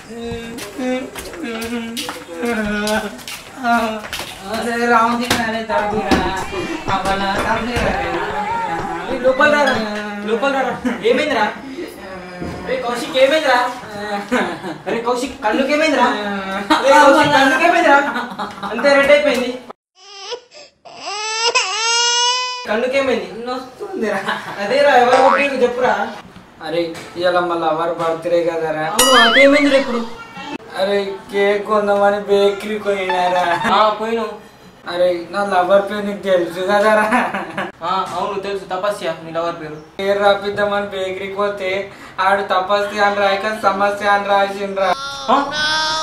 అరే రామచంద్ర అరే తగ్గిరా అవన తగ్గిరా ఏ, లోపల రారా లోపల రారా ఏమైందిరా అరే కౌశిక్ ఏమైందిరా అరే కౌశిక్ కళ్ళుకి ఏమైందిరా అరే కౌశిక్ కళ్ళుకి ఏమైందిరా అంతే రెడ్ అయిపోయింది కళ్ళుకి ఏమైంది వస్తుందిరా అదేరా ఎవరు కొట్టిండ్రు చెప్పురా అరే ఇవాళ మళ్ళీ ఎవరు బర్త్డే కదరా అవును అదేమైందిరా ఇప్పుడు అరే కేక్ కొందామని బేకరీ పోయినారా ఆ, పోయిను అరే నా లవర్ పేరు నీకు తెలుసు కదరా ఆ, అవును తెలుసు తపస్య మీ లవర్ పేరు పేరు రాపిద్దామని బేకరీకి పోతే ఆడు తపస్య అని రాయక సమస్య అని రాసిండ్రా ఆ?